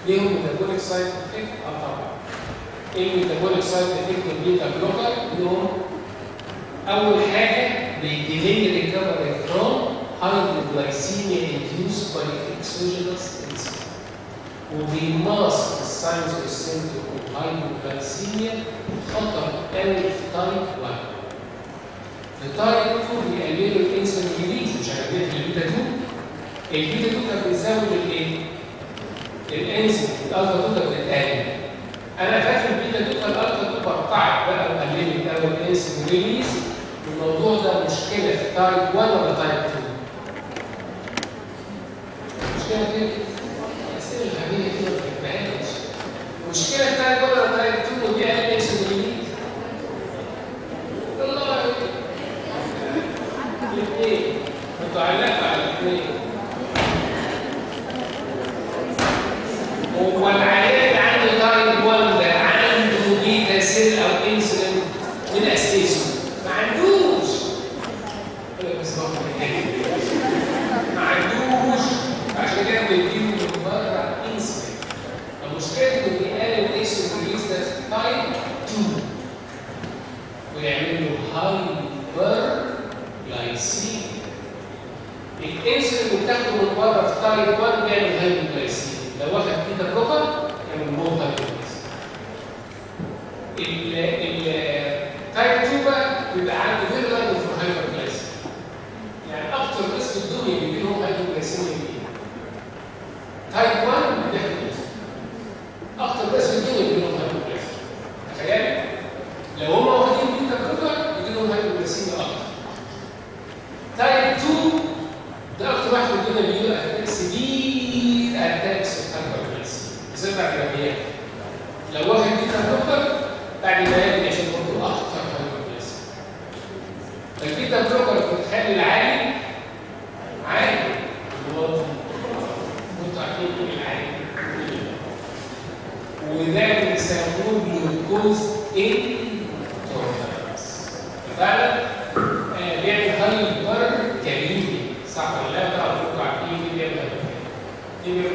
ليهم ميتابوليك سايد افكت اه طبعا ايه الميتابوليك سايد افكت البيتا بلوكر لهم اول حاجه بيديلي ريكفري فروم hypoglycemia induced by exogenous insulin وبيماسك الساينز والسيمتوم اوف hypoglycemia خطر قوي في تايب 1 في تايب 2 بيقللوا الانسولين ريليز مش هنبدا في البيتا 2 البيتا 2 كان بيزود الايه؟ الانسولين الالفا 2 كانت بتقلل انا فاكر البيتا 2 كان الالفا 2 قطعت بقى وقللت قوي الانسولين ريليز الموضوع ده مشكله في تايب 1 ولا تايب 2 مشكله كده اسئله غبيه كده ما بتبقاش مشكله في تايب 1 ولا تايب 2 ودي قلل الانسولين ريليز والله الاثنين متعلقه على الاثنين هو العيان اللي عنده تايب 1 ده عنده بيتا سيل او انسولين من اساسه ما عندوش ولا بس ما عندوش عشان كده بنديله من بره انسولين المشكله انه بيقلل الانسولين ريليز ده في تايب 2 ويعمل له هايبر جلايسيميا الانسولين اللي بتاخده من بره في تايب 1 بيعمل هايبر جلايسيميا لو واخد كده بلوكر يعمل مور هايبر جلايسيميا تايب 2 بقى بيبقى عنده فيري لاين فور هايبر جلايسيميا يعني اكتر ناس في الدنيا بيجي لهم هايبر جلايسيميا ايه؟ تايب 1 بياخد انسولين اكتر ناس في الدنيا بيجي لهم هايبر جلايسيميا تخيل لو هم واخدين بيتا بلوكر يجي لهم هايبر جلايسيميا اكتر تايب 2 ده اكتر واحد في الدنيا بيجي له اتاك سيفير اتاكس هايبر جلايسيميا بالذات بعد الرميات لو واخد بيتا بلوكر بعد ما يجي عشان برضه اكتر هايبر جلايسيميا البيتا بلوكر بتخلي العالي عالي واطي انتوا عارفين ايه العالي وده بيسموه جلوكوز انتولرانس فعلا آه، بيعمل هايبر كاليميا صح ولا لا؟ تعرفوا عارفين ايه بيعمل هايبر ايه بيعمل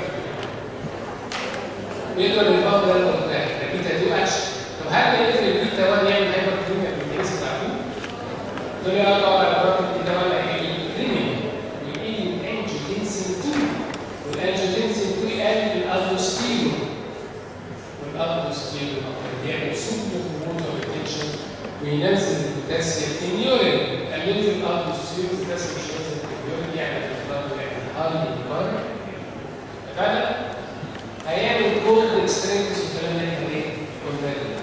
بيقدر الباب ده ده بيتا 2 اكشن طب هل بيقدر البيتا 1 يعمل هايبر كاليميا بالميكانيزم بتاعته؟ تقول لي اه طبعا الباب البيتا 1 هيعمل كاليميا ويقل الانجيوتنسين 2 والانجيوتنسين 2 يقلل الالدوستيرون والالدوستيرون بيعمل سوبر هرمون ريتنشن وينزل البوتاسيوم في اليورين يقلل الالدوستيرون البوتاسيوم مش نازل في اليورين يعمل في البلد يعمل هاي بار فعلا هيعمل كولد اكستريمز والكلام اللي احنا ايه قلنا ده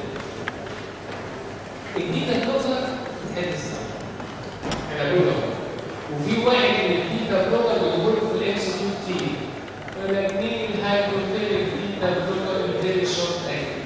البيتا بلوكر بتهدي الصح احنا بنقول وفي واحد من البيتا بلوكر بيقول في الاكس 2 تي يقول لك مين الهايبوثيريك بيتا بلوكر فيري شورت اكت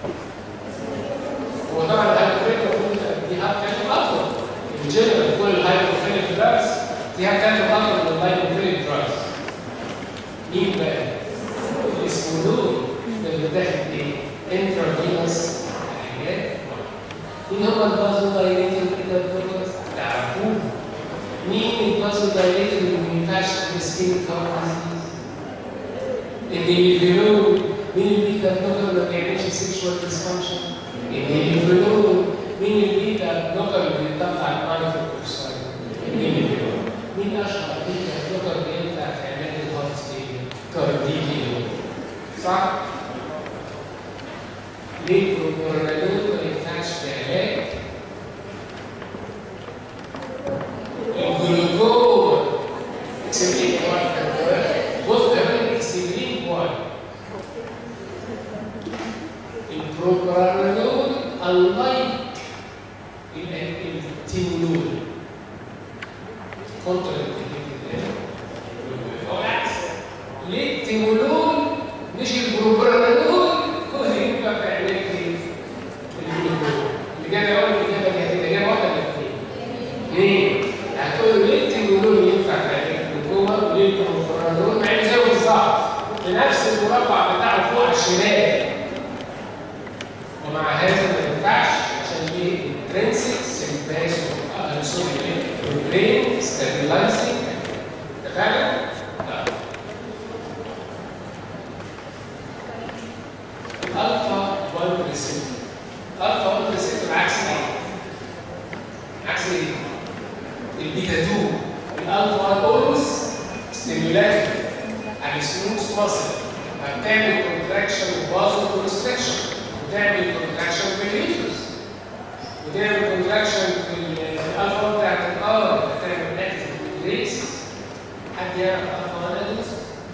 هو طبعا الهايبوثيريك المفروض دي هتكلم اطول ان جنرال كل الهايبوثيريك دراجز دي هتكلم اطول من الهايبوثيريك دراجز مين بقى؟ اسمه نور اللي داخل ايه؟ انترافينوس حاجات مين هم البازو دايريتور كده بلوكرز؟ تعرفوه مين البازو دايريتور اللي ما ينفعش في السكين كارنز؟ الديليفيرون مين البيتا بلوكر اللي ما بيعملش سيكشوال ديسفانكشن؟ الديليفيرون مين البيتا بلوكر اللي بيطلع المايكرو كورسايد؟ الديليفيرون مين اشهر بيتا بلوكر بينفع في علاج الهارت فيلير؟ كارديكي صح؟ ليه البروبورانول ما ينفعش في علاج الجلوكوز اكسبرين واحد بص كمان اكسبرين واحد البروبورانول unlike التيمولول كونتر هو العكس ليه التيمولول مش البروبرانول هو اللي ينفع في علاج الجلوكوز اللي جاي يقول لك الاجابه دي هتبقى اجابه واحده ولا اثنين؟ ليه؟ هتقول له ليه التيمولول ينفع في علاج الجلوكوما وليه البروبرانول مع ان زي بالظبط بنفس المربع بتاعه فوق على الشمال ومع هذا ما ينفعش عشان ايه؟ intrinsic sympathetic آه، سوري ايه؟ brain stabilizing اتفقنا؟ لا ريلاكس السموث ماسل هتعمل كونتراكشن وبازو كونستراكشن وتعمل كونتراكشن في الريترس وتعمل كونتراكشن في الالفا بتاعت الار هتعمل اكتف ريس حد يعرف الفا اناليز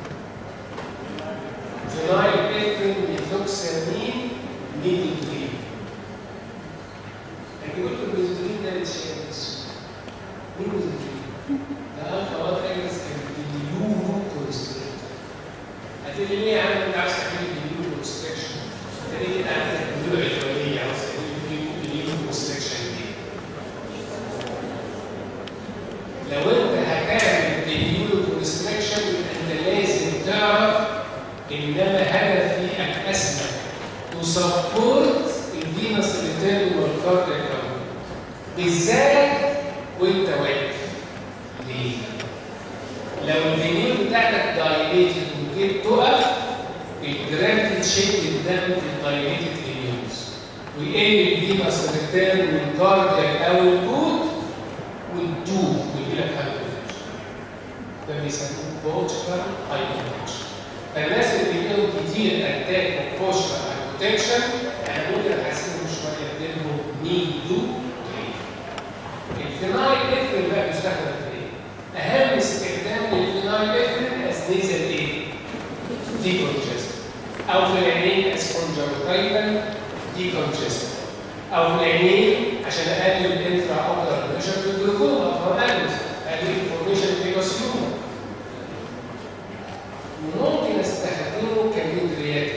فينايل بيترين ميثوكسامين ميديترين هجيب لكم الميديترين ده للشيء مين ميديترين؟ ده الفا 1 اجنس كان بيليومو كونستريكت هتقولي ليه يا عم انت عاوز تعمل بيليومو كونستريكشن؟ انت ليه كده عندك بيليومو الحيوانيه عاوز تعمل بيليومو كونستريكشن ليه؟ لو انت هتعمل بيليومو كونستريكشن يبقى انت لازم تعرف انما هدفي الاسمى تسبورت الفينس ريتيرن والكاردياك بالذات وانت واقف ليه؟ لو الفينيل بتاعتك دايليتد وجيت تقف الجرافيتي تشد الدم في الدايليتد فينيوز ويقل الفينس ريتيرن والكاردياك او الجود وتدوب ويجي لك هايبوتنشن ده بيسموه بوتشر هايبوتنشن فالناس اللي بيجيلهم كتير اتاك وبوشر هايبوتنشن انا ممكن احسنهم شويه اديلهم نيدو الفينايل افرين بقى بيستخدم في ايه؟ اهم استخدام للفينايل افرين از نيزل ايه؟ ديكونجست او في العينين از كونجكتيفال ديكونجست او في العينين عشان اقلل الانترا اوكلر بريشر في الجلوكوما فهو اقلل الانفورميشن في الجلوكوما وممكن استخدمه كميدرياتيك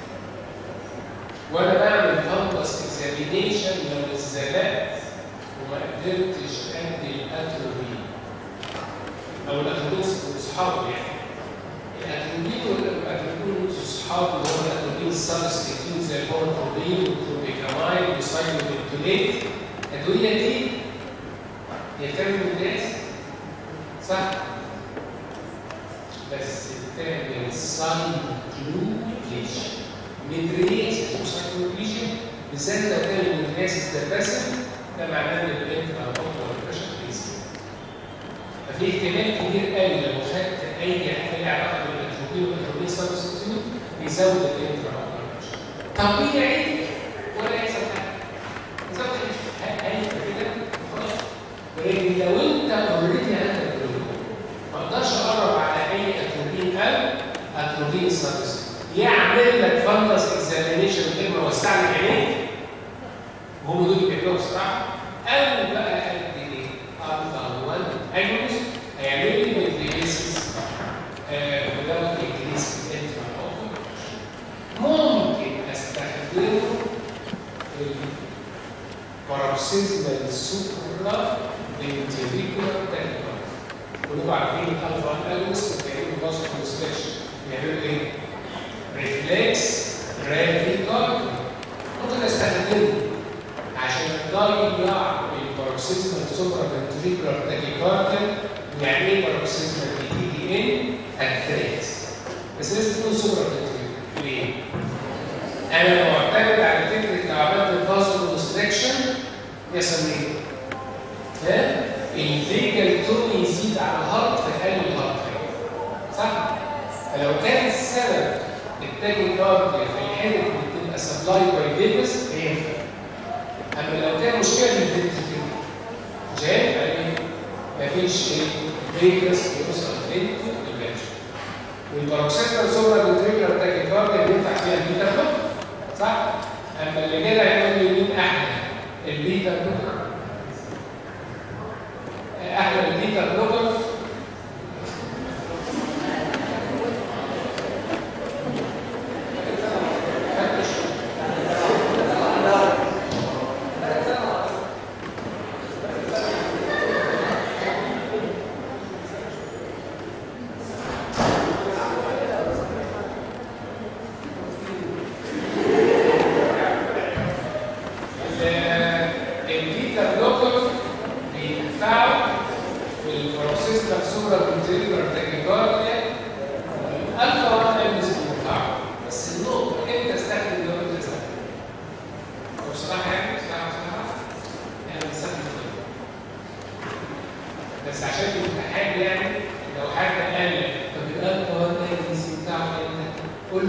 وانا بعمل فانبس اكزامينيشن لو اتزنقت وما قدرتش ادي الاتروبين او الاتروبين اصحابه يعني الاتروبين والاتروبين اصحابه اللي هو الاتروبين السبستيتيوت زي البورتروبين والتروبيكامايد والسايكلوبيكتوليت الادويه دي هي بتعمل مدرس صح؟ بس بتعمل سايكلوبيشن مدريس وسايكلوبيشن بالذات لو كان المدرس ده باسم ده معناه ان البنت او الدكتور البشر بيزيد ففي احتمال كبير قوي لو خدت اي حاجه علاقه بالاتروبين والاتروبين سبستيتيوت بيزود البنت او البشر طبيعي ولا يحصل حاجه يزود حاجه كده خلاص ولكن لو انت اوريدي عندك ما اقدرش اقرب على اي اتروبين او اتروبين سبستيتيوت يعمل لك فانتس اكزامينيشن غير ما وسع لك عينيك وهم دول اللي بيعملوا الصراحه او بقى قد ايه؟ افضل 1 اجنس هيعمل لي مدريسيس without increase in intra ممكن استخدمه في paroxysmal سوبرا ventricular tachycardia كلكم عارفين الالفا اجنس بيعملوا باسو كونستراكشن بيعملوا ايه؟ ريفلكس راديكال ممكن استخدمه عشان يضيع الباروكسيزمال سوبرا فنتريكولار تاكيكارديا يعني ايه باروكسيزمال بي دي ان اتريت بس لازم تكون سوبرا فنتريكولار ليه؟ انا معتمد على فكره لو عملت الفازو كونستراكشن يحصل ايه؟ ها؟ الفيجل تون يزيد على الهارت في حال الهارت صح؟ فلو كان السبب التاجي كارديا في الحالة بتبقى سبلاي باي فيجاس هينفع اما لو كان مشكله في الفنتريكل مش هينفع ليه؟ مفيش فيجاس يوصل فينتو الباشا والباروكسيستال سوبرا فنتريكولار تاجي كارديا بينفع فيها البيتا بلوك صح؟ اما اللي كده هيقول لي مين احلى؟ البيتا بلوك احلى البيتا بلوكر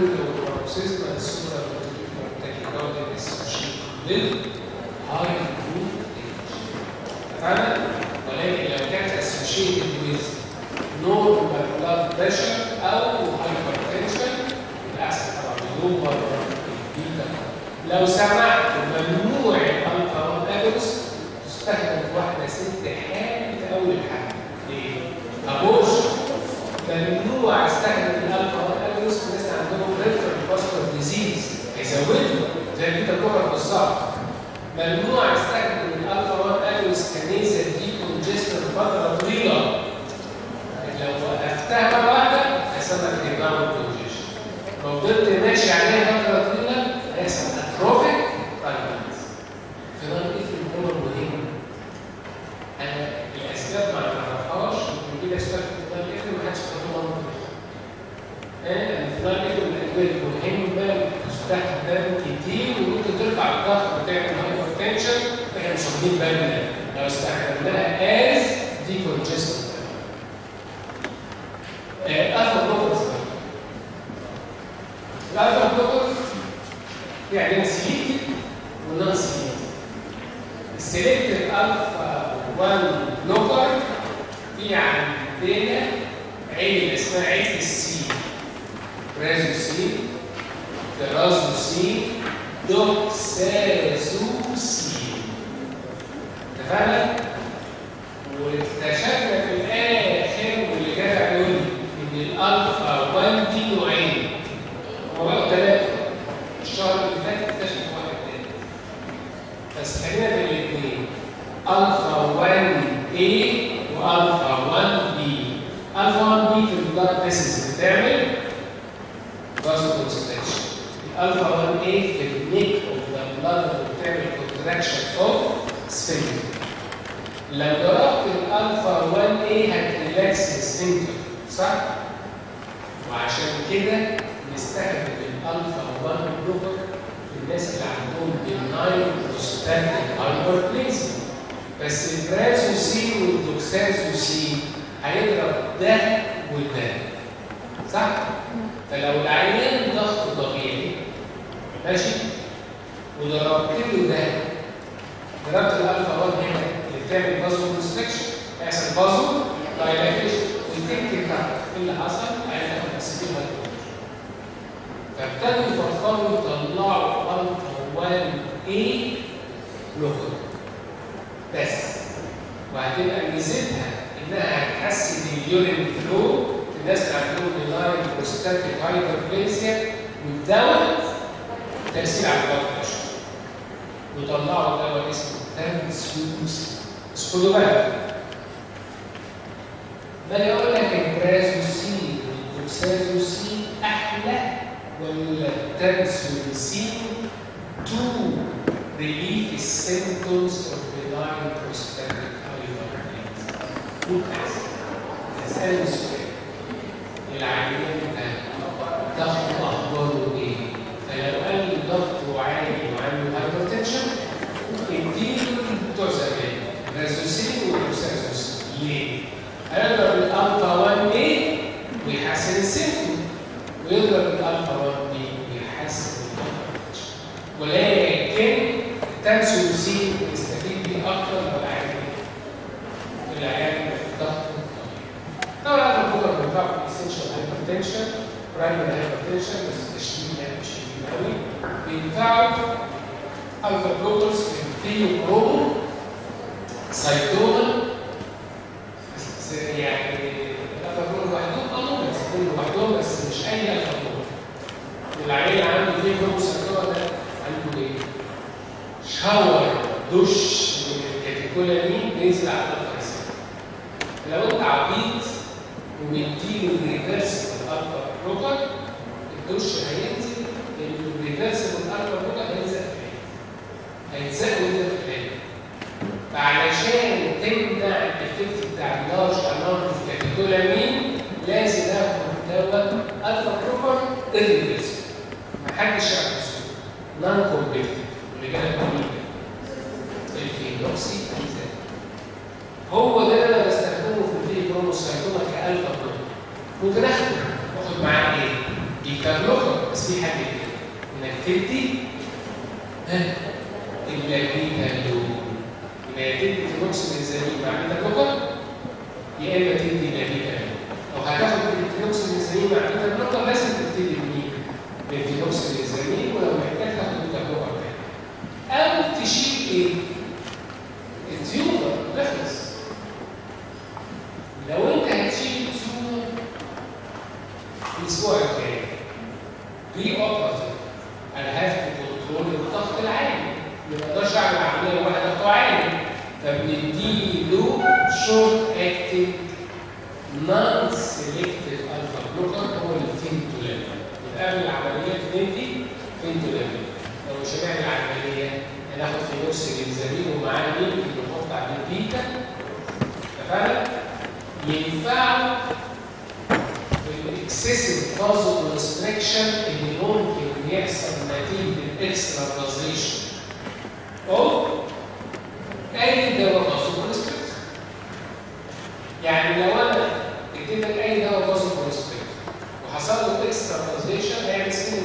البروكسيزما السوبر تاكيكارديا اسوشيت بالهاي جروب اتفقنا؟ ولكن لو كانت اسوشيتد ويز نورمال بلاد بريشر او هايبر تنشن يبقى احسن طبعا يوفر البيتا لو سمحت ممنوع الالفا اجلس تستخدم في واحده ست حامل في اول الحمل ليه؟ ابوش ممنوع استخدم الالفا اجلس في ناس عندهم ريفرال فاسكولار ديزيز هيزودوا زي البيتا كوبر بالظبط ممنوع استخدم الالفا 1 اجلس كنيزه دي كونجستر فتره طويله لو وقفتها مره واحده هيحصل لك ريباوند كونجيشن لو فضلت ماشي عليها فتره طويله هيحصل اتروفيك فايبرز فده الاسم هو المهم انا الاسباب ما نعرفهاش ممكن كده اشتغل في فضل الاسم ما حدش فاهم الفضل الاسم من الادويه المهمه تستخدم كتير وممكن ترفع الضغط وتعمل هايبر تنشن احنا مش واخدين بالنا لو استخدمناها از دي كونجستنت الفا بلوكرز الالفا بلوكرز في عندنا سيليكتيف ونون سيليكتيف السيليكتيف الفا 1 بلوكر في عندنا عيله اسمها عيله السي رازوسين ترازوسين دوكسازوسين اتفقنا؟ واكتشفنا في الاخر واللي جدع يقول لي ان الالفا 1 دي نوعين هو بقوا ثلاثه الشهر اللي فات اكتشف واحد تاني بس خلينا في الاثنين الفا 1 A والفا 1 B الفا 1 B في البلاد فيسز بتعمل فازو كونستراكشن الالفا 1 A في النيك اوف ذا بلاد بتعمل كونتراكشن اوف سفنكتر لو ضربت الالفا 1 A هتريلاكس السفنكتر صح؟ وعشان كده نستخدم الالفا 1 بلوكر في الناس اللي عندهم بناين بروستاتيك هايبربليزم بس البرازوسين والدوكسازوسين هيضرب ده وده صح؟ فلو العيان ضغط طبيعي ماشي وضربت له ده ضربت الالفا 1 هنا اللي بتعمل بازو كونستريكشن هيحصل بازو دايلاتيشن والتنك بتاعك ايه اللي حصل؟ هياخد اسيتيل هايدروجين فابتدوا يفكروا يطلعوا الفا 1 اي بلوكر بس وهتبقى ميزتها انها هتحسن اليورين فلو في الناس اللي عندهم بناين بروستاتيك هايبربليزيا وتزود تاثير على البلد بريشر وطلعوا دواء اسمه تانسيوس بس خدوا بالك ما يقول لك البرازوسين والدوكسازوسين احلى ولا التانسيوسين تو relieve the symptoms of benign prostatic hypertension. Good answer. أسأل سؤال العيان ده ضغط أخباره إيه؟ فلو قال لي ضغطه عالي وعنده هايبرتنشن اديله بتوع زمان رازوسين ودوكسازوسين ليه؟ هيضرب الألفا 1 A ويحسن السيمتوم ويضرب الألفا 1 B ويحسن الهايبرتنشن ولكن التنسيوسين يستفيد بيه اكتر لو العيان العيان ضغط طبعا هذا البودر بينفع في الاسنشال هايبرتنشن برايمري هايبرتنشن بس التشديد يعني مش شديد قوي بينفعوا الفا بلوكرز في الثيوبرومو سايتوما يعني الالفا بلوكر لوحدهم اه ممكن يستخدموا لوحدهم بس مش اي الفا بلوكر العيان عنده ثيوبرومو سايتوما ده عنده ايه؟ شاور دش من الكاتيكولامين بينزل على الفرسان لو انت عبيط ومديله الريفرسبل الفا بلوكر الدش هينزل الريفرسبل الفا بلوكر هينزل في العين هيتزق وانت في العين فعلشان تمنع الافكت بتاع اللارج اماونت اوف كاتيكولامين لازم اخد دواء الفا بلوكر الريفرسبل محدش يعرف نون كومبيتيتيف اللي جاي الفينوكسي هو ده اللي انا بستخدمه في الفي بروموسايتوما كالفا بلوك ممكن اخده واخد معاه ايه؟ بيتا بلوكر بس في حاجه كده انك تدي ها اللابيتا لو يبقى يا تدي فينوكسيديازامين مع بيتا بلوكر يا اما تدي لابيتا لو لو هتاخد الفينوكسيديازامين مع بيتا بلوكر لازم تبتدي بمين؟ بالفينوكسيديازامين ولو محتاج تاخد بيتا بلوكر تاني او تشيل ايه؟ التيومر نخلص لو انت هتشيل التيومر الاسبوع الجاي بري اوبراتيف انا هاخد كنترول الضغط العالي ما اقدرش اعمل عمليه واحده ضغط عالي فبنديله شورت اكتنج نون سيلكتيف الفا بلوكر هو الفينتولين يبقى قبل العمليه بندي فينتولين لو مش هنعمل عمليه هناخد فينوكسيديازامين ومعاه مين اللي بنحط عليه بيتا اتفقنا؟ ينفعوا الاكسسيف فازو كونستريكشن اللي ممكن يحصل نتيجه الاكسترا فازيشن او اي دواء فازو كونستريكشن يعني لو انا اديتك اي دواء فازو كونستريكشن وحصل له اكسترا فازيشن هيعمل سكين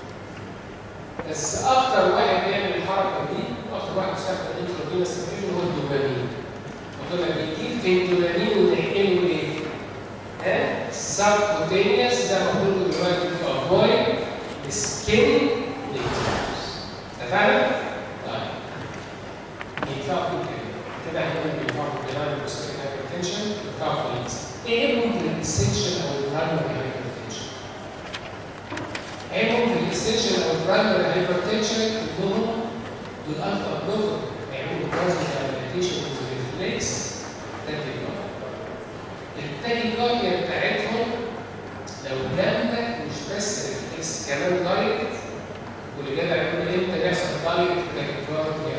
بس اكتر واحد بيعمل الحركه دي اكتر واحد بيستخدم الانتروفينوس هو الدوبامين وكنا بنجيب فينتولامين ونحقنه ايه؟ ها؟ سبكوتينيوس زي ما قلنا دلوقتي تو افويد سكين ليكوز اتفقنا؟ طيب ينفعوا في كده كده احنا بننفعوا في الجنرال بوستيك هايبرتنشن ينفعوا في الانس ايه ممكن الاسنشن او البرايمري هايبرتنشن؟ ايه ممكن الاسنشن او البرايمري هايبرتنشن كلهم دول الفا بلوكر هيعملوا بلازما هايبرتنشن ريفلكس التاكيكارديا بتاعتهم لو جامده مش بس ريفلكس كمان دايركت واللي جاب يقول امتى يحصل دايركت تاكيكارديا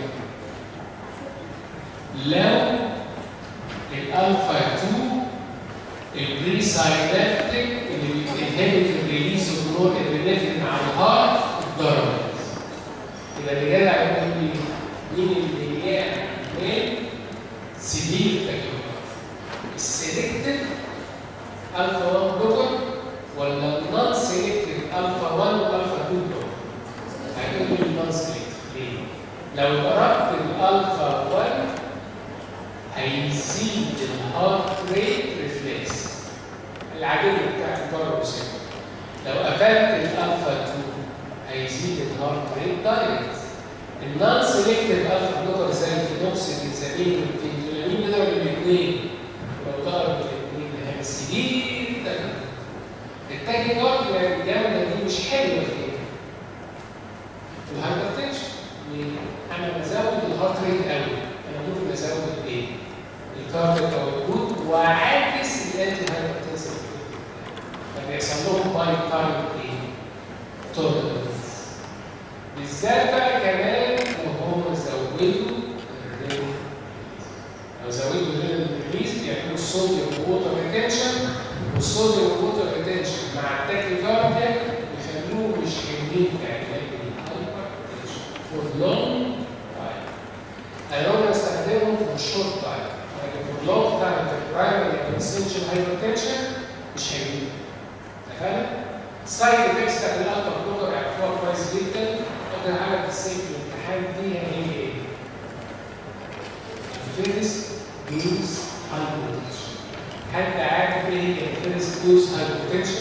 لو الالفا 2 البري ساينابتيك اللي بيتنهبت الريليز اوف نور ابنفرين على الهارت اتضربت يبقى اللي جدع يقول لي مين اللي يعمل سيفير تاكيكارديا السيلكتيف الفا 1 بلوكر ولا النون سيلكتيف الفا 1 والفا 2 بلوكر هتقول لي النون سيلكتيف ليه؟ لو ضربت الالفا 1 هيزيد الهارت ريت ريفلكس العادية بتاعت الضرب بسيطة لو قفلت الالفا 2 هيزيد الهارت ريت دايركت النون سيلكتيف الفا بلوكر زي الفينوكسيديازامين والفينتولامين بيضرب الاثنين لو ضرب الاثنين هيبقى سيفير التاكي كارديا الجامده دي مش حلوه فيها الهايبرتنشن انا بزود الهارت ريت قوي انا ممكن ازود ايه؟ الكاردياك اوتبوت واعاكس الانتي هايبرتنسيف فبيحصل لهم باي تايم ايه؟ تولرنس بالذات بقى كمان لو هم زودوا الرينج لو زودوا الرينج ريليز بيعملوا الصوديوم ووتر ريتنشن والصوديوم ووتر ريتنشن مع التاكيكارديا يخلوه مش حملين كعلاج الهايبرتنشن فور لونج تايم انا لو بستخدمهم في الشورت تايم لكن في اللونج تايم في البرايمري اسينشال هايبرتنشن مش حملين اتفقنا؟ السايد افكتس بتاعت الالفا بلوكر يعرفوها كويس جدا اقدر اعمل في السيف الامتحان دي هي ايه؟ الفيرست دوز هايبوتنشن حد عارف ايه هي الفيرست دوز هايبوتنشن؟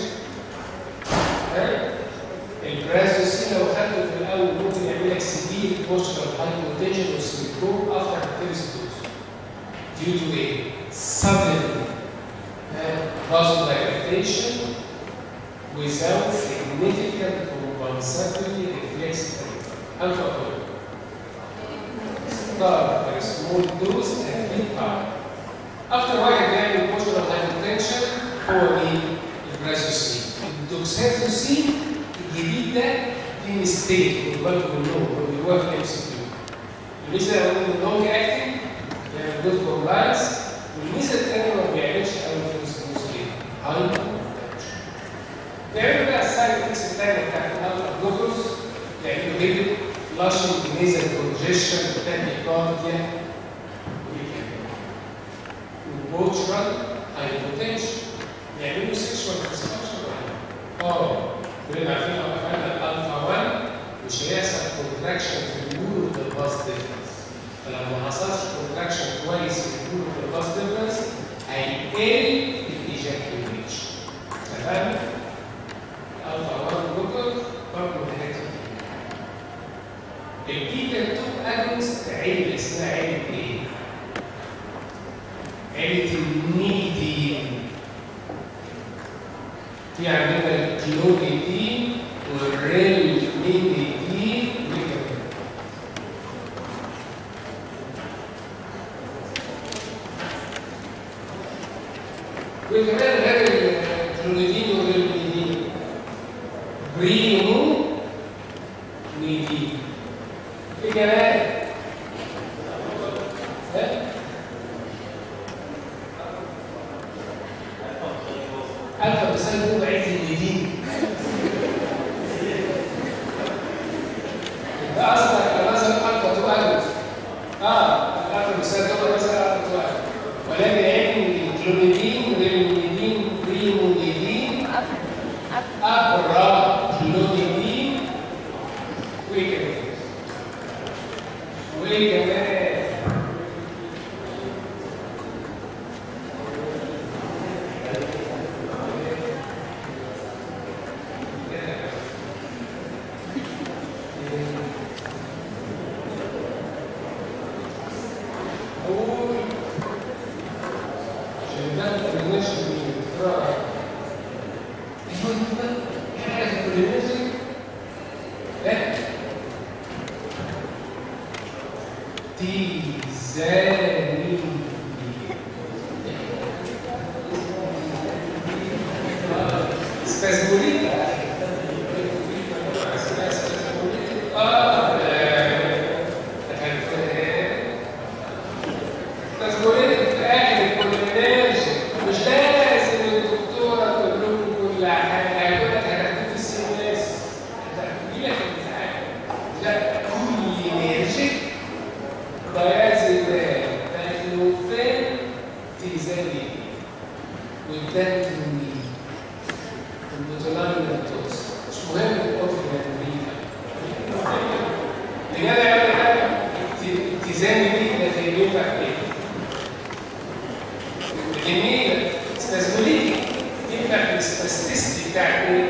البرازوسين لو خدته في الاول ممكن يعمل لك سيفير بوستر هايبوتنشن وسيمتوم افتر الفيرست دوز due to a sudden uh, vasodilatation without significant compensatory reflex alpha block. Start by small dose and keep up. After واحد بيعمل بوستر هايبوتنشن هو مين؟ البرازوسين. الدوكساتوسين الجديد ده في ميستيك خد بالكم منهم هو جواه في ام سي كيو. الميزه لو ان اللونج اكتنج بيعمل جود كومبلاينس والميزه الثانيه ما بيعملش قوي في السموث هايبوتنشن. بيعملوا بقى السايد افكتس الثانيه بتاعت الالفا جلوكوز بيعملوا هيدك فلاشنج نيزل كونجيشن تاكيكارديا وبوتشرال هايبوتنشن يعملوا سيكشوال ديسفانكشن اه كلنا عارفين لو قفلنا الالفا 1 مش هيحصل كونتراكشن في اليورو في الباس ديفرنس فلو ما حصلش كونتراكشن كويس في اليورو في الباس ديفرنس هيقل الايجاكيوليشن تمام؟ الالفا 1 بلوكر برضه حاجات البيتا 2 اجونست عيله اسمها عيله ايه؟ عيله النيدين في عندنا الكلونيدين والريلمينيدين وكمان وكمان غير الكلونيدين والريلمينيدين بريمو نيدين في كمان ها؟ ألفا بيسموه بعيد الندين يبقى أصلا مثلا ألفا تو ألف آه الألفا بيسموه مثلا ألفا تو ألف ولكن علم الكلونيدين ريلونيدين بريمونيدين أبرا كلونيدين وكمان وكمان أقول عشان ده ما تبناش القراءة أيوة في حاجة في الكولينيزم لا تيزاني سبازموليك اه تذكرين في اخر الكوليناج مش لازم الدكتوره تقول لكم كل حاجه هيقول لك هتاخدوه في السيناس هتجي لك الامتحان لا كوليناجيك دايازينال تاكلوفين تيزاني والدنتوني والبوتولانيا توس مش مهم الاوفر لماذا يعمل حاجه تيزاني دي اللي ينفع في ايه؟ الكمية استثمولية ينفع في الستاتستيك بتاع ايه؟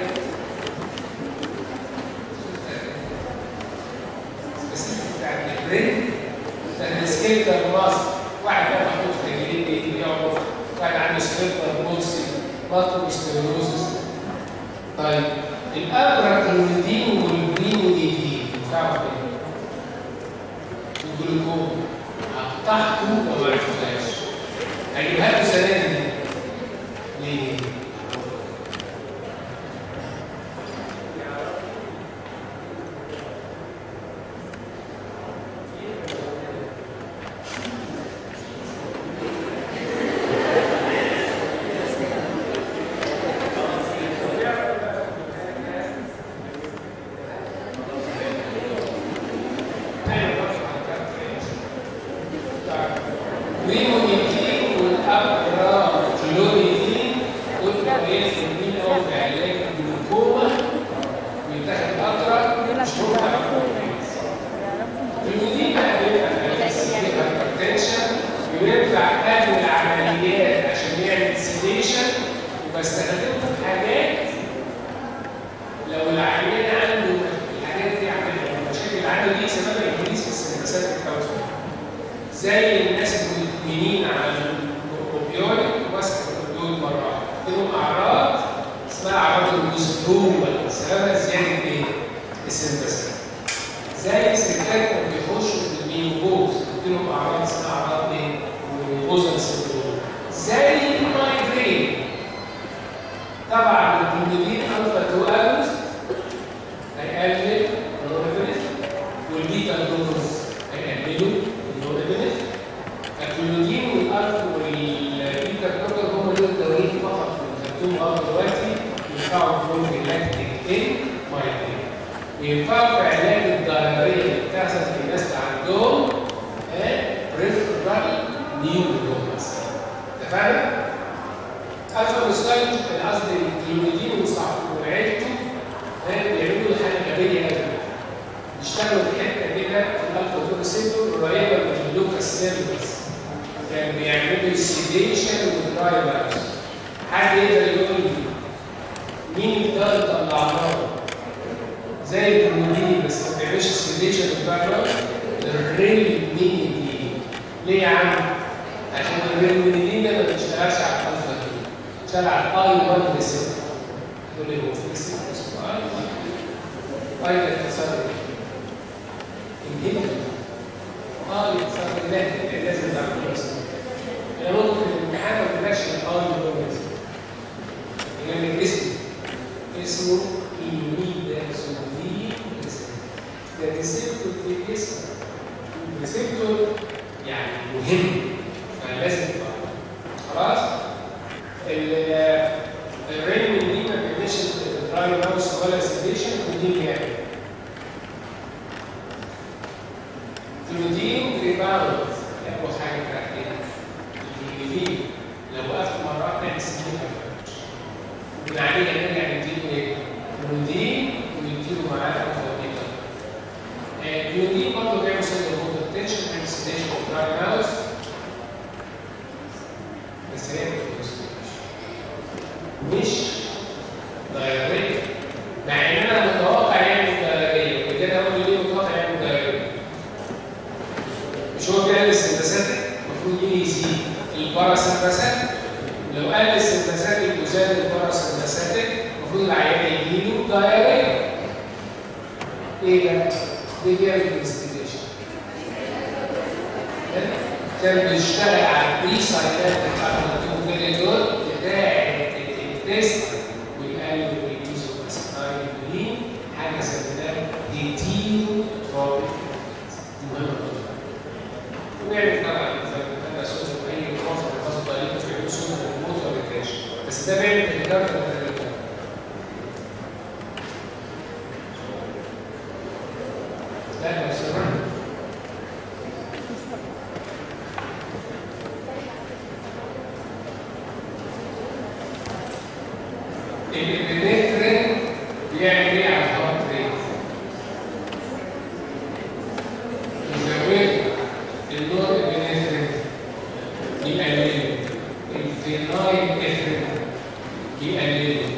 الستاتستيك بتاع البرين بتاع السكيلتر ماسك واحد بقى محطوط في رجليه ايه بيقعد واحد عنده سكيلتر بولسي مالتيبل سكليروزس طيب الابراكلونيدين والبريموديدين بتاعوا ايه؟ الجلوكوز هقطعته وما عرفتهاش هجيبها له سنه دي ليه؟ ريمونيتين والابرا كلونيتين دول كويسين قوي في علاج الجلوكوما بيتاخد قطره مش هم الجلوكوما بيبقى في هايبرتنشن بينفع قبل العمليات عشان يعمل سيديشن وبستخدمه في حاجات لو العيان عنده الحاجات دي عمليه المشاكل اللي عنده دي سببها انكريس في السينسات الكاوتشر زي الناس المدمنين على الاوبيويد وماسك الاوبيويد مره واحده لهم اعراض اسمها اعراض الوزدوما سببها زياده ايه؟ السنتسات زي ستات ما بيخشوا في المينوبوز لهم اعراض اسمها اعراض ايه؟ المينوبوزال سندروم زي المايجرين طبعا الكلوميدين الفا 2 اجونست هيقلل النورابينفرين والبيتا جلوكوز هيقللوا النورابينفرين الكلوميدين والالفا والبيتا جلوكوز هم دول الدوايين فقط اللي خدتهم لغايه دلوقتي ينفعوا في اللاكتيك ايه مايجرين ينفعوا في علاج الدايريه اللي بتحصل في الناس اللي عندهم بريفرال نيوروماس اتفقنا؟ الفا مستايل قصدي الكلوميدين وعيلته اشتغلوا في حته كده في الالفا تو ريسبتور قريبه من اللوكاس سيرفيس كان بيعملوا سيديشن ودرايفرز حد يقدر يقول لي مين الدار اللي طلعناه زي الكلودين بس ما بيعملش سيديشن ودرايفرز الريل مين دي ليه يا عم؟ عشان الريل دي ما بتشتغلش على الالفا تو بتشتغل على الاي 1 ريسبتور دول اللي هو في ريسبتور اسمه اي 1 اي ده اختصار الجبل اه الاختصار ده لازم تعمله بس انا ممكن في الامتحان ما تبقاش الار اللي يعني اسمه اسمه ايميدازولين ده ريسبتور في الجسم ريسبتور يعني مهم فلازم تبقى خلاص الرين دي ما بيعملش الدراي ماوس ولا سيديشن ودي يعني كلودين ريباوند اقوى حاجه بتاعت ايه؟ الكلودين لو وقفت مره واحده يعمل سنين من عليه نرجع نديله ايه؟ كلودين ونديله معاه الفابيتا الكلودين برضه بيعمل سنة هو تنشن بيعمل سيديشن اوف دراي ماوس بس هي مش دايريه مع ان انا متوقع يعمل دايريه وكده اقول ليه متوقع يعمل دايريه مش هو بيقلل السندسات المفروض مين يزيد الباراسمباسات لو قلل السندسات وزاد الباراسمباسات المفروض العيان يجيله دايريه ايه ده؟ دي بيعمل انفستيجيشن كان بيشتغل على البري سايتات بتاع الكومبيتيتور بتاع التيست ويقلل الريديوس اوف اسيتايل حاجه سميناها ديتيرو تروبيك دي مهمه جدا ونعمل طبعا زي ما كنا صوت اي معظم الخاص بالك في الوصول للموت والريتاش بس ده بيعمل الاداره لا لو سمحت الابنفرين بيعمل ايه على الهارت ريت؟ يزود النور ابنفرين يقلله الفينايل افرين يقلله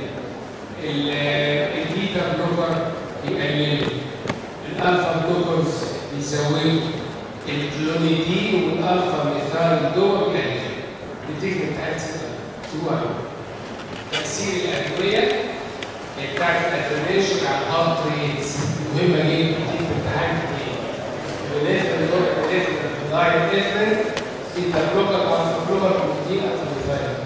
البيتا بلوكر يقلله الالفا بلوكرز يزودوا الكلونيدين والالفا ميثايل دول يقللوا التكنيك بتاعتها شو تأثير الأدوية بتاعت الأدرينيشن على الهارت ريتس مهمة جدا دي في امتحان كتير. بالنسبة للدكتور بالنسبة للدايت ديفرنت في تبلوكر أو تبلوكر بروتين أو تبلوكر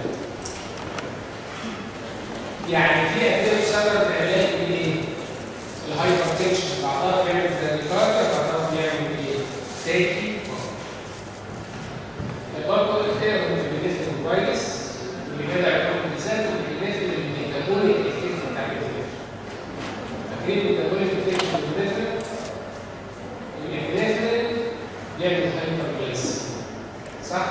يعني في أدوية سبب علاج إيه؟ الهايبر تنشن بعضها بيعمل براديكارديا بعضها بيعمل إيه؟ تاكي برضه اختيار بالنسبة للكويس اللي كده يعتبر بالذات النافل الميتابوليك افكت بتاع النافل فاكرين الميتابوليك افكت النافل النافل بيعمل هايبرجلايسيميا صح؟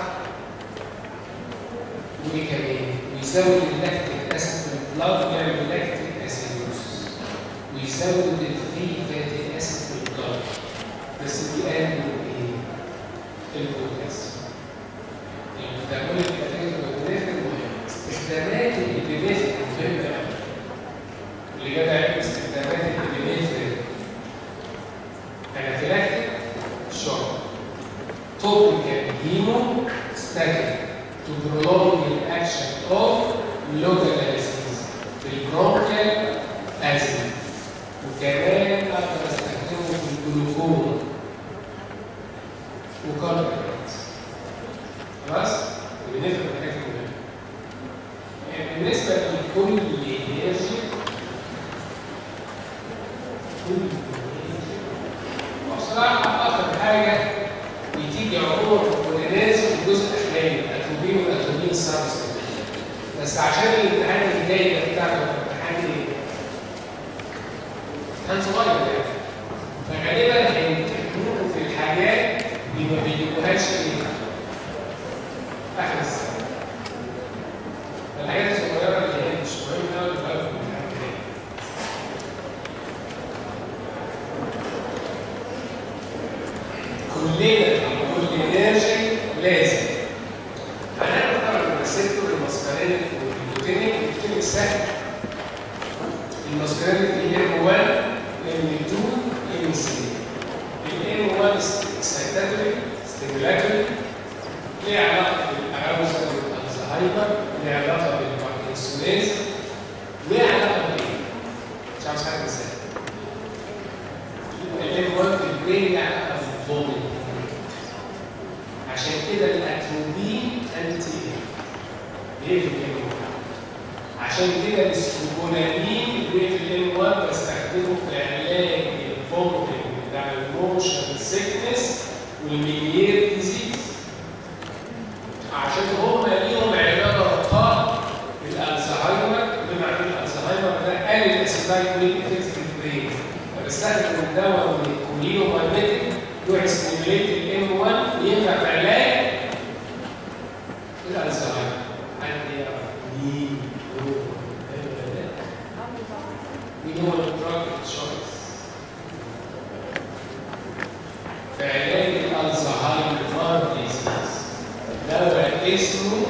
وايه كمان؟ ويزود اللاكتيك اسيد في البلاد بيعمل لاكتيك اسيدوسس ويزود الفري فاتي اسيد في البلاد بس بيقلل ايه؟ البوتاسيوم الميتابوليك افكت النافل مهم استخدامات الابينيفرين مهمه قوي اللي جدع يعمل استخدامات الابينيفرين انافيلاكتيك شوك توبيكال هيمو ستاتيك to prolong the action of local anesthesia بالبرونكيال ازمه وكمان اقدر استخدمه في الجلوكوما وكاربونات خلاص؟ الابينيفرين حاجه مهمه بالنسبة لكل انرجي كل بصراحة أكتر حاجة بتيجي عروض والناس في الجزء الأخراني الأتروبين والأتروبين السابس بس عشان الامتحان الجاي ده بتاعنا امتحان ايه؟ امتحان صغير يعني فغالبا هيمتحنوكم في الحاجات اللي ما بيجيبوهاش ايه؟ آخر السنة الحاجات الصغيرة اللي هي مش مهمة أوي بقى في الامتحان الماسكرينيك في ام 1 ام 2 ام 3 الام 1 اكسايتاتوري ستيمولاتوري ليه علاقه بالاراوزل والالزهايمر ليه علاقه بالباركنسونيز ليه علاقه بايه؟ مش عاوز حاجه ازاي الام 1 في البرين ليه علاقه بالفوميت عشان كده الاتروبين انتي ليه في الام 1 عشان كده السكوبولامين اللي في الام 1 بستخدمه في علاج الفوميتنج بتاع الموشن سيكنس والميليير ديزيز عشان هم ليهم علاقه رقاق بالالزهايمر بما ان الالزهايمر ده قال الاسيتايكولين افكت في البرين فبستخدم الدواء من الكولينو ماجنتيك يروح ستيميوليت الام 1 وينفع في علاج الالزهايمر حد يعرف مين هو مين هو الدراج تشويس في علاج الالزهايمر ديزيز دواء اسمه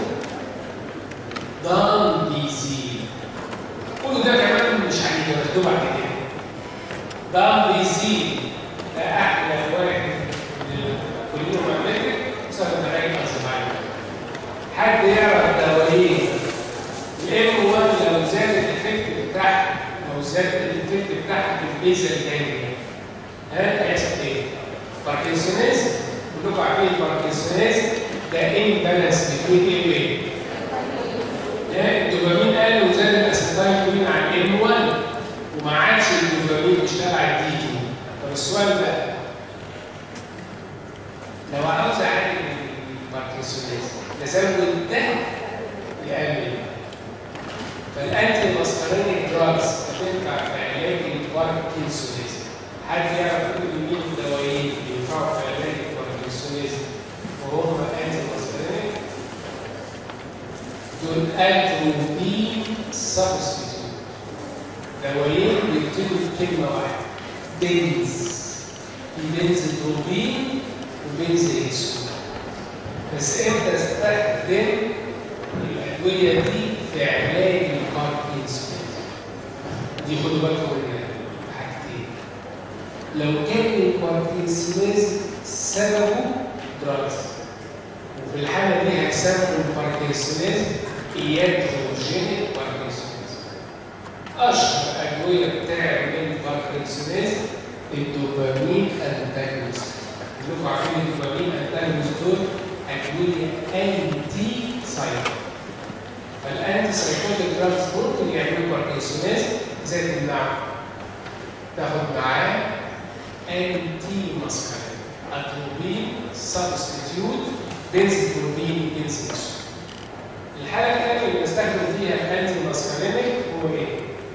دان ديزيز كل ده كمان مش هنيجي مكتوب على كده دان ديزيز ده احلى واحد كلنا مملكه بسبب علاج الالزهايمر حد يعرف دوايين الام 1 لو زاد الافكت بتاعها لو زاد الافكت بتاعها في البيزا الثانيه ها هيحصل ايه؟ باركنسونيز كلكم عارفين الباركنسونيز ده امبالانس بين ايه وايه؟ لا الدوبامين قل وزاد الاسيتايكولين عن ام 1 وما عادش الدوبامين بيشتغل على الدي 2 طب السؤال بقى لو عاوز اعالج الباركنسونيز تزود ده يقلل فالانتي ماسكارينيك دراجز هتنفع في علاج الباركنسونيز حد يعرف يقول لي مين الدوايين اللي ينفعوا في علاج الباركنسونيز وهم انتي ماسكارينيك دول اتروبين سبستيتيوت دوايين بيكتبوا كلمه واحده بنز في بنزيتروبين وبنزيتسون بس امتى استخدم الادويه دي في علاج الباركنسون دي خدوا بالكم من حاجتين لو كان الباركنسونيز سببه دراجز وفي الحاله دي هيسموا الباركنسونيز ايادروجينيك باركنسونيز اشهر ادويه بتعمل الباركنسونيز الدوبامين انتاجونست كلكم عارفين الدوبامين انتاجونست دول ادويه انتي سايكل فالانتي سايكوتيك دراجز ممكن يعملوا باركنسونيز زي تمنعه تاخد معاه انتي ماسكارين اتروبين سبستيتيوت بنزيتروبين بنزيتسون الحاله الثانيه اللي بنستخدم فيها الانتي ماسكارينيك هو ايه؟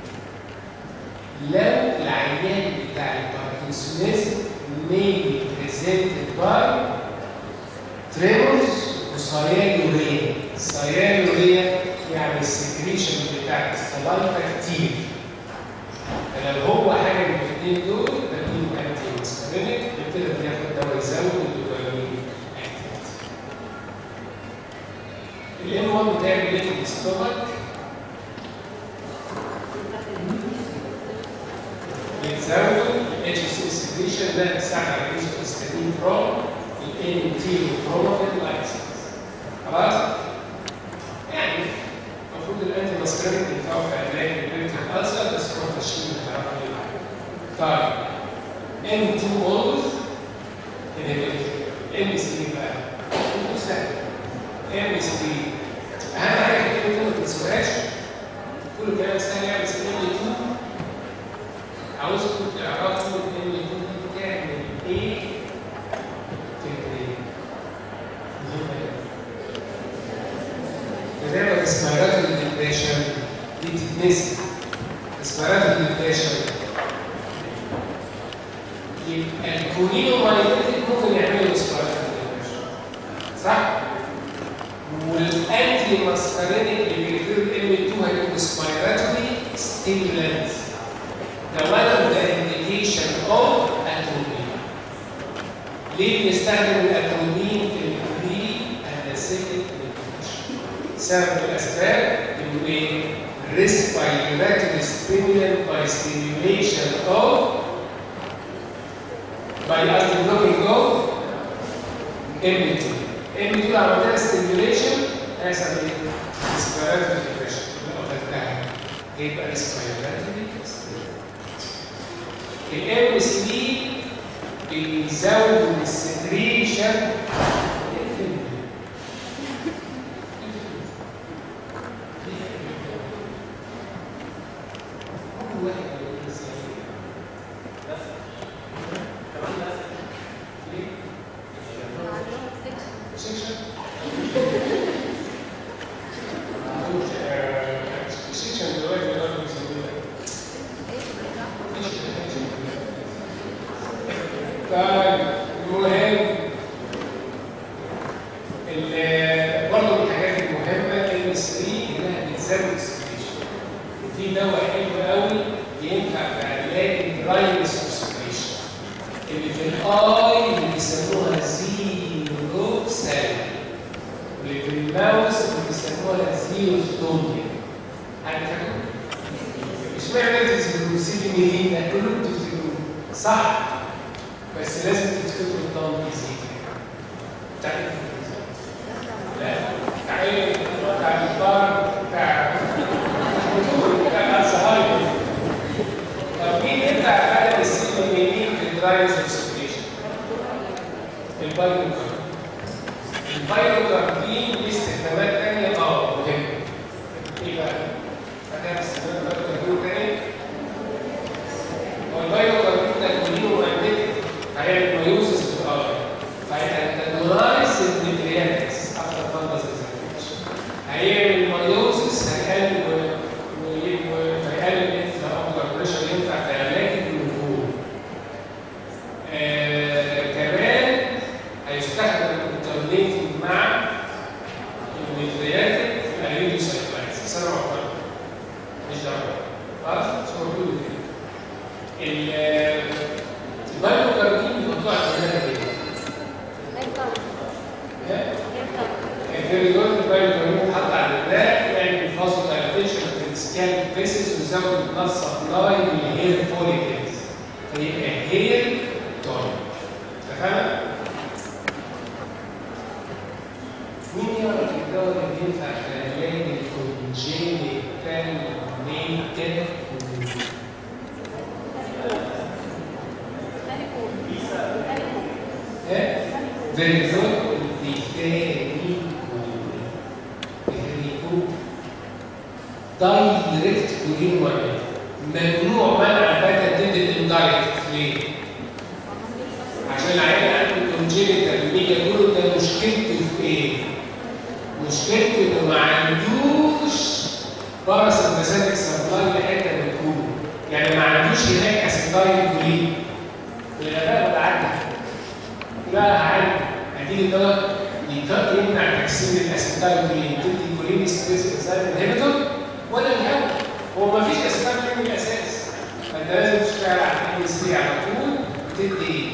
لو العيان بتاع الباركنسونيزم may be presented by tremors وسيانوريا سيانوريا يعني السكريشن بتاع السلايفا كتير فلو هو حاجه من الاثنين دول بديله انتي ماسكارينيك كده بياخد دواء يزود الدوبامين الام 1 بتعمل ايه في الاستومك؟ بتزود الاتش سي سكريشن ده بيساعد على ريليز الهستامين فروم الان تي وبروموتيد لايسنس خلاص؟ يعني المفروض الانتي ماسكرينيك ينفعوا في علاج البنتال ألسر بس هو تشكيل الحراره طيب ام 2 اولز ام 3 بقى سهل ام 3 اهم حاجه في الام 2 ما تنسوهاش كل كلام سهل يعني بس ام 2 عاوزكم تعرفوا ان ام 2 دي بتعمل ايه في البرين دايما اسمارات الديبريشن دي بتتنسي اسمارات الديبريشن يبقى الكونينو مايليتيك ممكن يعملوا اسمارات الديبريشن صح؟ والانتي ماسكارينيك اللي بيقدروا الام 2 هيكون سبايراتوري ستيمولانت ده one of the indication of atropine ليه بنستخدم الاتروبين في البري انستيك سبب الاسباب انه ايه؟ respiratory stimulant by stimulation of by قصدي blocking of M2 M2 لو عملنا stimulation هيحصل ايه؟ respiratory depression لو خدتها يبقى respiratory الام 3 بيزود السكريشن طيب المهم ال- برضه من الحاجات المهمه ال 3 انها بتزود السكريشن وفي دواء حلو قوي ينفع في علاج الدراينس اوكسيديشن اللي في الاي اللي بيسموها زيرو سالب واللي في الماوس اللي بيسموها زيرو ستونيا حد فاكر؟ اشمعنى انت بتسيبي منين ده كلهم بتفتكروه صح بس لازم تفتكروا الضم يزيد تعالي لا تعالي بتاع الفطار بتاع بتاع الصهاينة طب مين ينفع عدد السن الميلين في الدرايز اوكسيديشن؟ البايلوكاربين البايلوكاربين ليه استخدامات تانية اه مهمة ايه بقى؟ هتعمل استخدامات البايلوكاربين تاني؟ هو البايلوكاربين ده كلينو ماجنتيك هيعمل ميوزس في الارض فهيتنورايز النيوكلياتكس افتر فاندس هيعمل ميوزس هيقلل وهيقلل الانترا بريشر ينفع في علاج الجلوكوز آه كمان هيستخدم الانترليتنج مع النيوكلياتيك الريديوسايكلايز بس انا معترض مش دعوه خلاص مش موجود البايوكاربين بيحطوه على الثلاثه دي الفيري جود البايوكاربين بيتحط على البلاك يعمل فازو دايليتيشن في السكان فيسز ويزود البلاد سبلاي للهير فوليكلز فيبقى هير تون تفهم؟ مين يعرف الدواء اللي بينفع في علاج الكونجينيتال نيتال Very good. دايركت كولين ماينر ممنوع منع بتا تدي الاندايركت ليه؟ عشان العيال عنده كونجينيتال ميجا جلو ده مشكلته في ايه؟ مشكلته انه ما عندوش باراسمباثيك سبلاي لحته من الكون يعني ما عندوش هناك اسيتايل كولين الغباء ولا عدى لا عادي هتيجي دواء يمنع تكسير الاسيتايل كولين تدي كولين ستريس انزايم انهبيتور ولا الهواء هو ما فيش اسيتايل كولين الاساس فانت لازم تشتغل على الام سي على طول وتدي ايه؟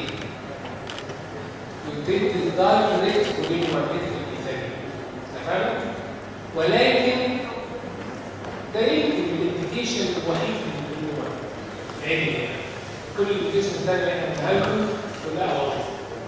وتدي دايركت كولين ماركتنج الايثاني تمام؟ ولكن ده يمكن الانديكيشن الوحيد اللي هو علمي كل الانديكيشن ده اللي احنا بنقولها كلها واضحه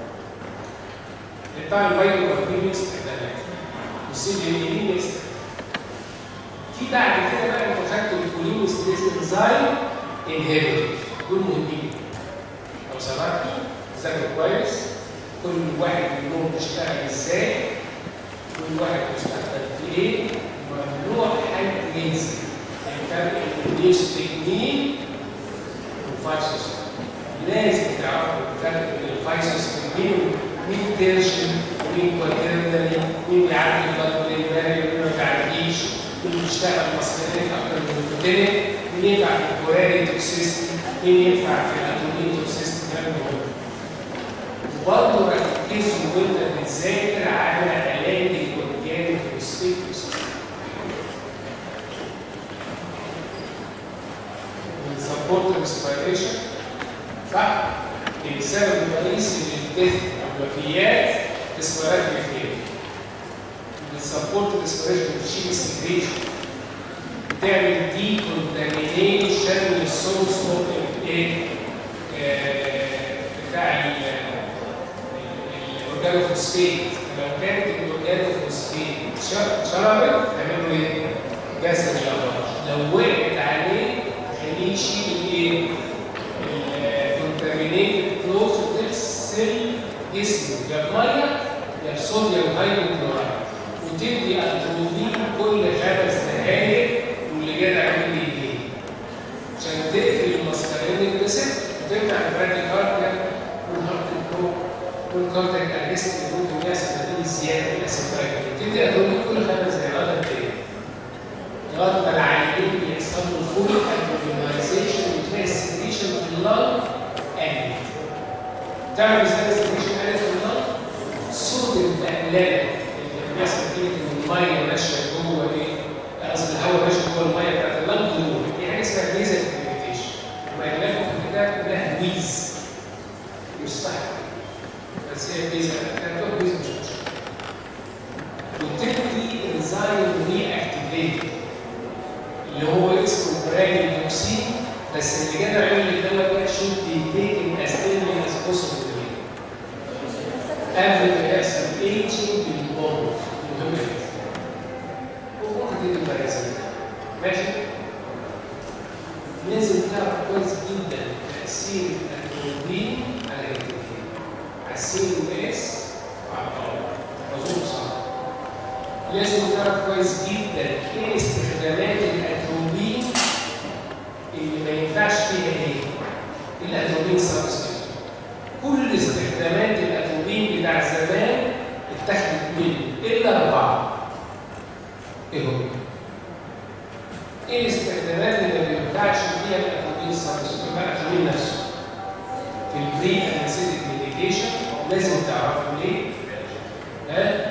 بتاع الوايد واخدين استخدامات والسي دي دي في بعد كده بقى انت خدت الكولين ستريس انزايم انهبيتور دول مهمين لو سمحتوا ذاكروا كويس كل واحد منهم بيشتغل ازاي كل واحد بيستخدم في ايه ممنوع حد ينسى الفرق بين النيوستجمين والفايسوس لازم تعرفوا الفرق بين الفايسوس والمين مين تنشن ومين كواترنالي مين بيعدي البلد برين باري ومين ما بيعديش مين بيشتغل مصريين اكتر من الكوتينيك مين ينفع في الكوراري توكسيستي مين ينفع في الاتومين توكسيستي كلام ده وبرضه ركزوا وانت بتذاكر على علاج الاورجانيك والسيكوس سبورت ريسبيريشن صح؟ السبب الرئيسي للديث الوفيات ريسبيراتوري فيل بتسبورت ريسبيريشن بتشيل سكريشن بتعمل دي كونتامينيشن للسورس اوف ايه بتاع الاورجانوفوسفيت لو كانت الاورجانوفوسفيت شربت تعمل له ايه؟ جسد الابراج لو وقعت عليه تخليه يشيل الايه؟ الكونتامينيتد كلوز وتغسل جسمه يا بميه يا بصوديوم هايدروكلورايد وتدي اتروبين كل خمس دقائق واللي جدع يعمل ايه؟ عشان تقفل المسكرين الريسبت وتمنع البراديكارديا والهارت بلوك والكونتاكت ارست اللي ممكن يحصل نتيجه زياده في الاسيتايل تدي اتروبين كل خمس دقائق لغايه قد ايه؟ لغايه ما العيانين يحصل له فول ابنورماليزيشن وتلاقي السكريشن في اللنج قلت تعرف ازاي السكريشن قلت في اللنج؟ صوت التقلال اللي بيحصل نتيجه ان الميه ماشيه جوه ايه؟ قصدي الهواء ماشي جوه الميه بتاعت اللنج جوه دي حاجه اسمها ميزه كوميونيكيشن وما يلاقوا في الكتاب انها ميز مش صح بس هي ميزه كانت تقول ميزه مش مشكله وتبتدي انزايم ري اكتيفيتد اللي هو اسمه براجيدوكسين بس اللي جدع يقول لي الدواء ده should be taken as early as possible قبل ما يحصل aging بالبورد مهم جدا وممكن تدي البرازيل ماشي لازم تعرف كويس جدا تاثير الكلورين على الكلورين على السي ام اس وعلى الطاقه مظبوط صح لازم تعرف كويس جدا ايه استخدامات الاتروبين اللي ما ينفعش فيها ايه؟ الاتروبين سبستيوت كل استخدامات الاتروبين بتاع زمان اتخذت منه الا اربعه ايه هم؟ ايه الاستخدامات اللي ما ينفعش فيها الاتروبين سبستيوت بقى الاتروبين نفسه في البري انستيك ميديكيشن لازم تعرفوا ليه؟ ها؟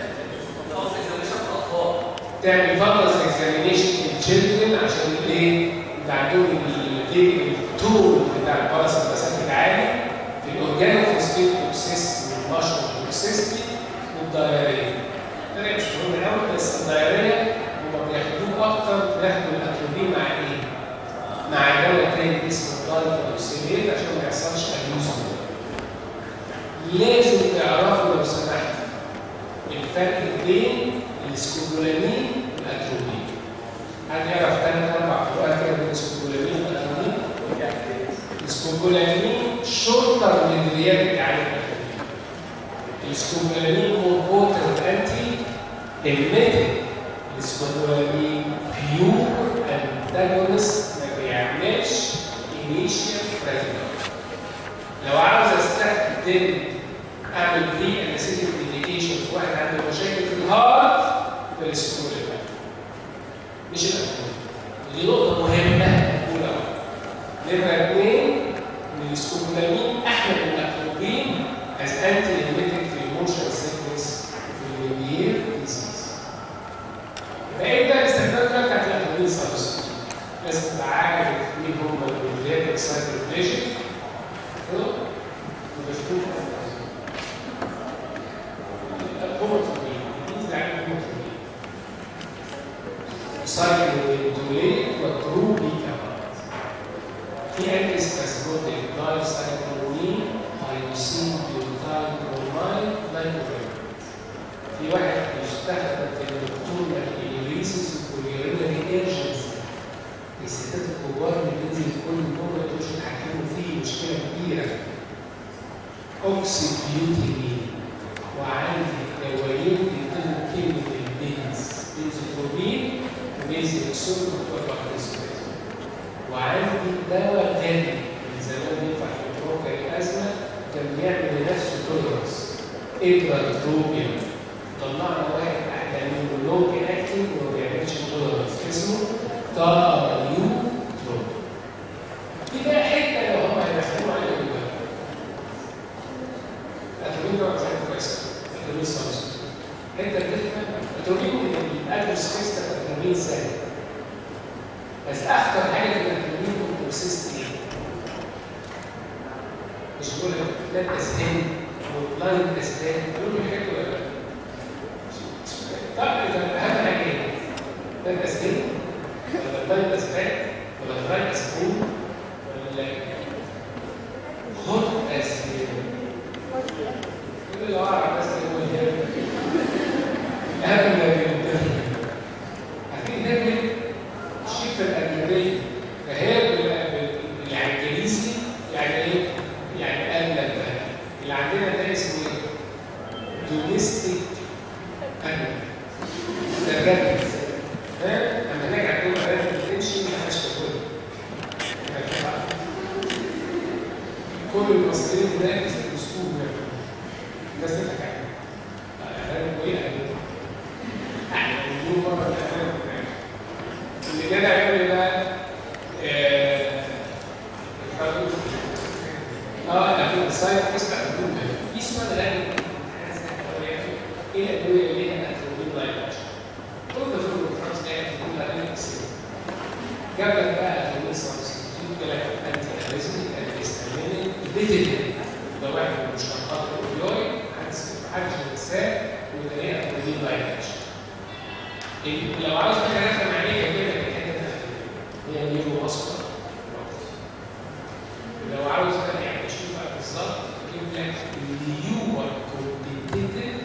تعمل فاكتورز اكزامينيشن في التشيلدرن عشان الايه؟ يبقى عندهم التول بتاع الباراسيتاسات العالي في الاورجانوفوسفيت توكسيس والمشروم توكسيستي والدايريه. الدايريه مش مهم قوي بس الدايريه هم بياخدوه اكتر بياخدوا الاتروبين مع ايه؟ مع دواء تاني اسمه دايفلوكسيليت عشان ما يحصلش ابيوز لازم تعرفوا لو سمحت الفرق بين السكوبولامين والاتروبين. هل يعرف ثلاث اربع فروقات كده بين السكوبولامين والاتروبين؟ السكوبولامين شورتر من الرياض على الاتروبين. السكوبولامين مور بوتنت انتي ايميتد السكوبولامين بيور انتاجونست ما بيعملش انيشيال بريزنت. لو عاوز استخدم اعمل بري انستيك ميديكيشن في واحد عنده مشاكل في الهارت في السكوبولامين. مش الاتروبين. دي نقطة مهمة أولى نمرة اثنين إن السكوبولامين أحلى من الأتروبين as anti-emetic في الموشن سيكنس في الميدير ديزيز. فإيه ده الاستخدام ده بتاعت الأتروبين سبستيوت؟ لازم تبقى عارف مين هم الميدير اكسايتيشن كده وبشوف الهوموتروبين دي يعني الهوموتروبين سايكلوينتوليت وتروبيكامات في انتي سباسموتيك داي سايكلوين هايدروسين بيوتايل برومايد لايكوفيرين في واحد بيستخدم في الدكتور الانيوريسيس واليورينري ايرجنسي الستات الكبار اللي بينزل كل يوم ما يقدروش يتحكموا فيه مشكله كبيره اوكسي بيوتينين وعندي دوايين بيدوا كلمه البنز بنزوتروبين وبيزي اكسون وتوقع وعندي دواء تاني من زمان ينفع في الدروكا الازمه كان بيعمل لنفسه تولرنس ادراتروبيا طلعنا واحد احلى منه لونج اكتنج وما بيعملش تولرنس اسمه تاريو تروب في بقى حته لو هم هيدخلوا عليها دلوقتي الاتروبين ده زي كويس الاتروبين سامسونج حته الرخمه الاتروبين من الادرس كيس الاتروبين سهل بس اخطر حاجه في الاتروبين والتوكسيستي ايه؟ مش بقول لك لا تسهيل وبلايند تسهيل قالوا لي حاجه ولا لا؟ طب اذا اهم حاجه ايه؟ لا تسهيل ولا بلايند كل المصريين هناك اسلوب الناس تضحك عليه اعلان ايه يعني مليون مره الاعلان اللي جدع يعمل بقى آه، اه لكن السايد تسمع الجمله في سؤال غالي ايه الادويه اللي هي اتروبين لايف اكشن؟ كل ده في الفرنس قاعد يقول لك اكسل جاب لك بقى اتروبين سبستيوت جاب لك انتي اليزميك الهيستامين ديجيتال ده واحد من مشتقات الاوبيويد حاجه الانسان وده هي اتروبين لايف اكشن لو عاوز ترخم عليك كده الحته هي نيورو اصلا لو عاوز يعني تشوفها بالظبط تجيب لك نيور كومبيتيتيف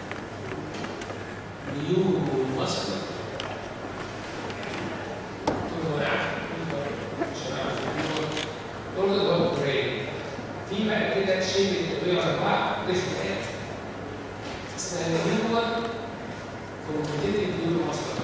نيورو ماسكر دول دول برين في بقى كده شيء الادويه اربعه ريفلكت اسمها نيور كومبيتيتيف نيورو ماسكر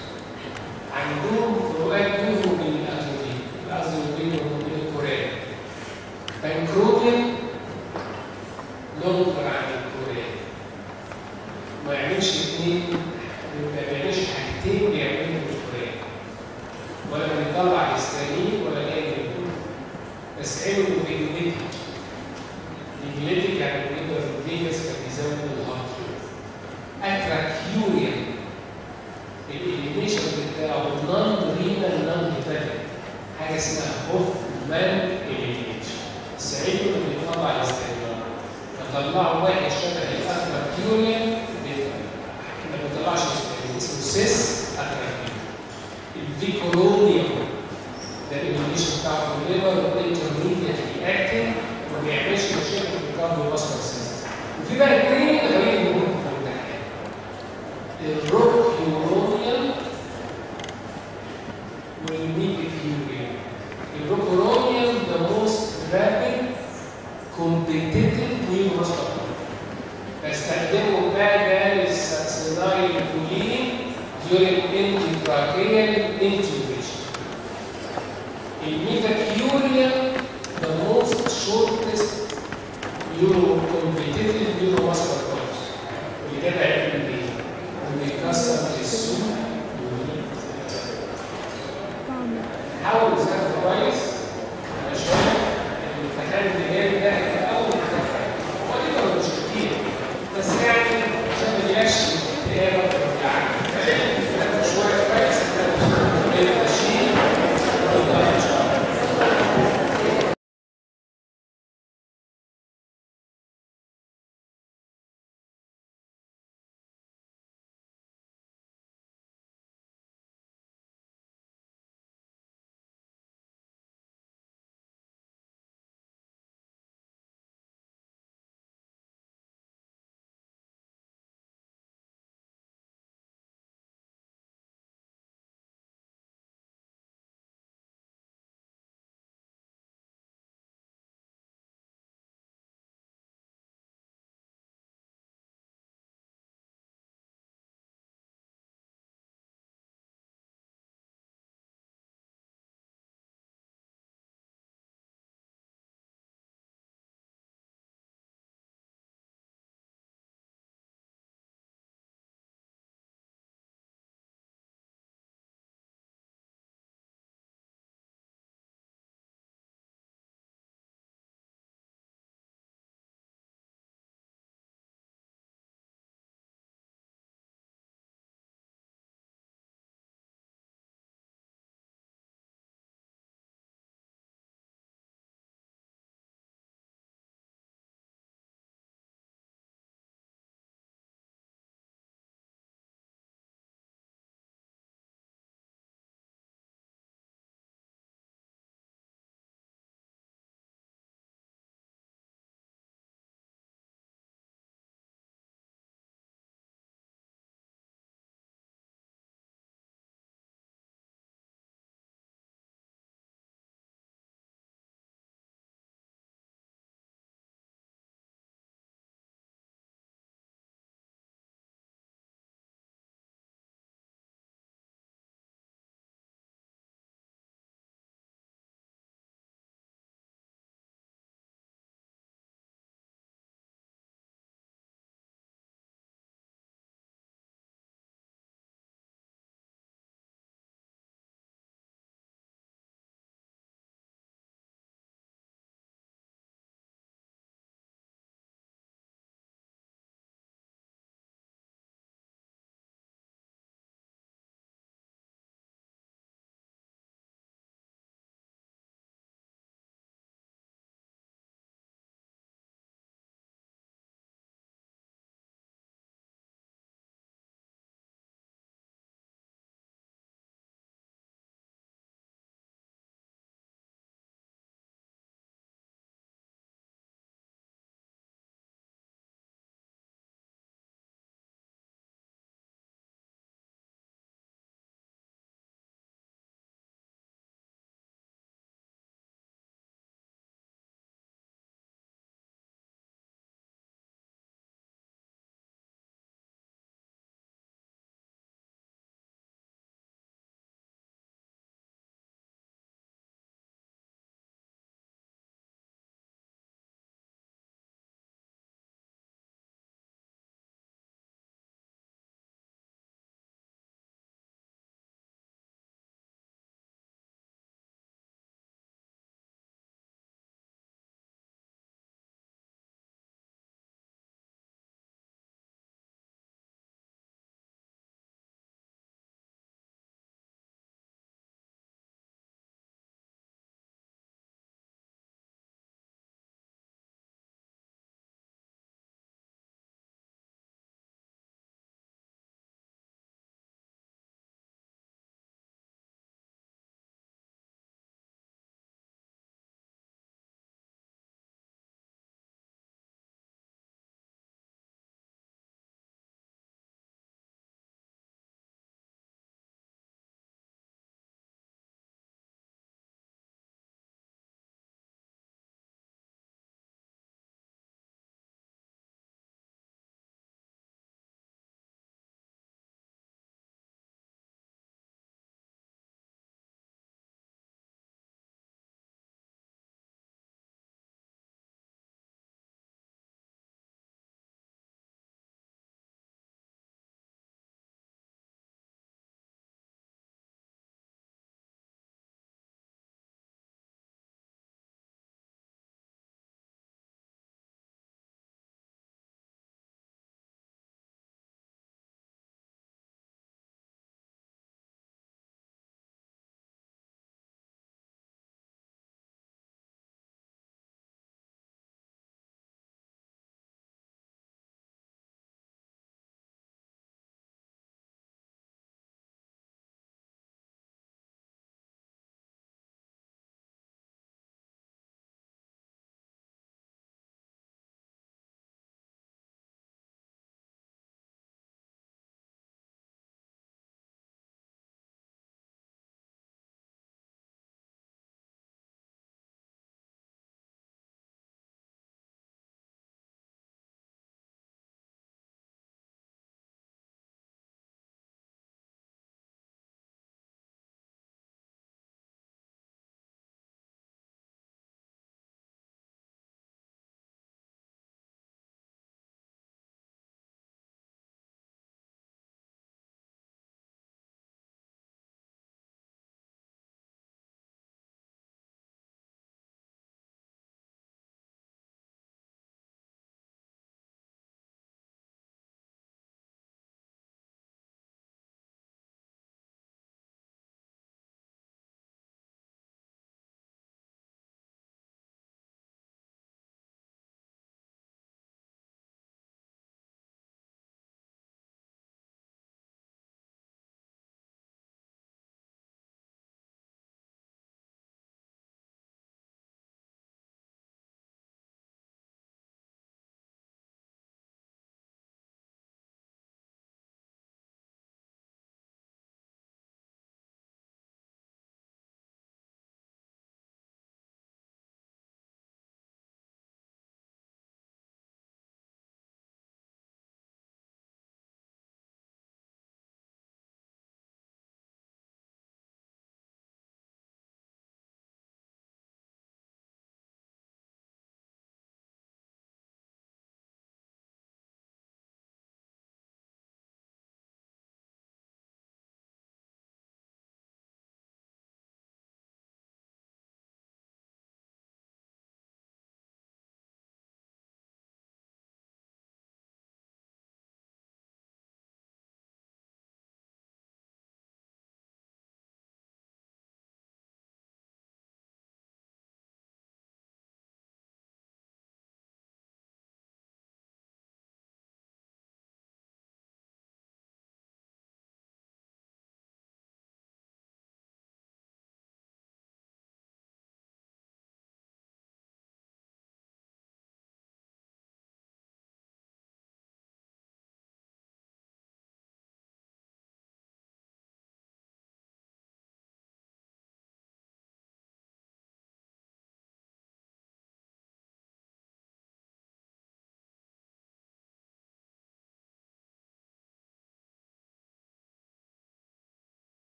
عندهم فروقات بينهم وبين الازوبين الازوبين وبين الكوريا بنكروبين لونجر عن الكوريا ما يعملش اثنين ما بيعملش حاجتين بيعملهم الكوريا ولا بيطلع هيستامين ولا جاي بس عملوا ريجوليتد ريجوليتد يعني بيقدر الفيجاس كان بيزود الهارت اتراكيوريا الاليميشن بتاعه نون رينال نون هيباتيك حاجه اسمها هوفمان اليميشن سعيد انه بيطلع الاستهلاك فطلعوا واحد شبه الاتراكيوريا ما بيطلعش الاستهلاك اسمه سيس اتراكيوريا الفيكولونيوم ده الاليميشن بتاعه في الليبر والانترميديت اكتنج وما بيعملش مشاكل في الكاربو ماسكر سيستم وفي بقى اثنين غير مهم في الامتحان الروكيورونيال والميكيوريال الروكيورونيال the most rapid competitive new muscle بستخدمه بقى ده للساكسينايل كولين during intratracheal intubation الميتاكيوريال the most shortest neuro competitive neuromuscular course اللي كده هيعمل ايه؟ بيكسر السوق حاول تذاكر كويس علشان الامتحان